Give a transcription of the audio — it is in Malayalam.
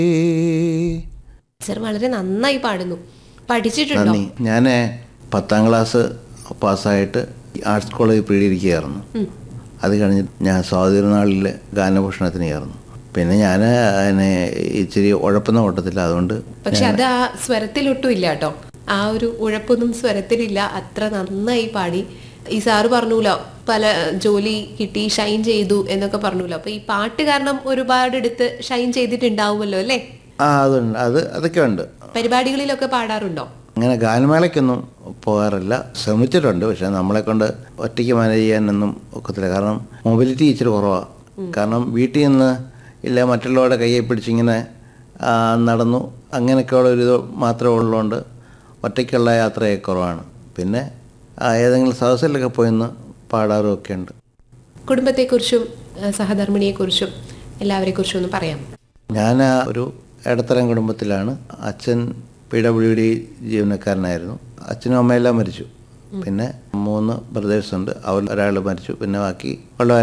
സർ വളരെ നന്നായി പാടുന്നു പഠിച്ചിട്ടുണ്ടോ നന്ദി ഞാൻ പത്താം ക്ലാസ് പാസ്സായിട്ട് ആർട്സ് കോളേജിൽ പീഡിയിരിക്കുകയായിരുന്നു അത് കഴിഞ്ഞ് ഞാൻ സ്വാതിരുനാളിൽ ഗാനഭൂഷണത്തിന് ചേർന്നു പിന്നെ ഞാൻ അതിനെ ഇച്ചിരി ഉഴപ്പുന്ന ഓട്ടത്തില്ല അതുകൊണ്ട് പക്ഷെ അത് ആ സ്വരത്തിലൊട്ടും ഇല്ല കേട്ടോ ആ ഒരു ഉഴപ്പൊന്നും സ്വരത്തിലില്ല അത്ര നന്നായി പാടി ഈ സാറ് പറഞ്ഞൂലോ പല ജോലി കിട്ടി ഷൈൻ ചെയ്തു എന്നൊക്കെ പറഞ്ഞൂലോ അപ്പൊ ഈ പാട്ട് കാരണം ഒരുപാട് എടുത്ത് ഷൈൻ ചെയ്തിട്ടുണ്ടാവുമല്ലോ അല്ലേ ആ അതുണ്ട് അത് അതൊക്കെ ഉണ്ട് പരിപാടികളിലൊക്കെ പാടാറുണ്ടോ അങ്ങനെ ഗാനമേളയ്ക്കൊന്നും പോകാറില്ല ശ്രമിച്ചിട്ടുണ്ട് പക്ഷെ നമ്മളെ കൊണ്ട് ഒറ്റയ്ക്ക് മാനേജ് ചെയ്യാനൊന്നും ഒക്കത്തില്ല കാരണം മൊബിലിറ്റി ഇച്ചിരി കുറവാണ് കാരണം വീട്ടിൽ നിന്ന് ഇല്ല മറ്റുള്ളവരുടെ കയ്യെ പിടിച്ചിങ്ങനെ ആ, നടന്നു അങ്ങനെയൊക്കെയുള്ള ഒരു ഇത് മാത്രമേ ഉള്ളതുകൊണ്ട് ഒറ്റയ്ക്കുള്ള യാത്രയൊക്കെ കുറവാണ് പിന്നെ ആ, ഏതെങ്കിലും സദസ്സിലൊക്കെ പോയിന്ന് പാടാറും ഒക്കെ ഉണ്ട് കുടുംബത്തെക്കുറിച്ചും ആ, സഹധർമ്മിണിയെക്കുറിച്ചും എല്ലാവരെക്കുറിച്ചും ഒന്ന് പറയാം ഞാൻ ഒരു ഇടത്തരം കുടുംബത്തിലാണ് അച്ഛൻ പി ഡബ്ല്യു ഡി ജീവനക്കാരനായിരുന്നു അച്ഛനും അമ്മയെല്ലാം മരിച്ചു പിന്നെ മൂന്ന് ബ്രദേഴ്സ് ഉണ്ട് അവർ ഒരാൾ മരിച്ചു പിന്നെ ബാക്കി ഉള്ള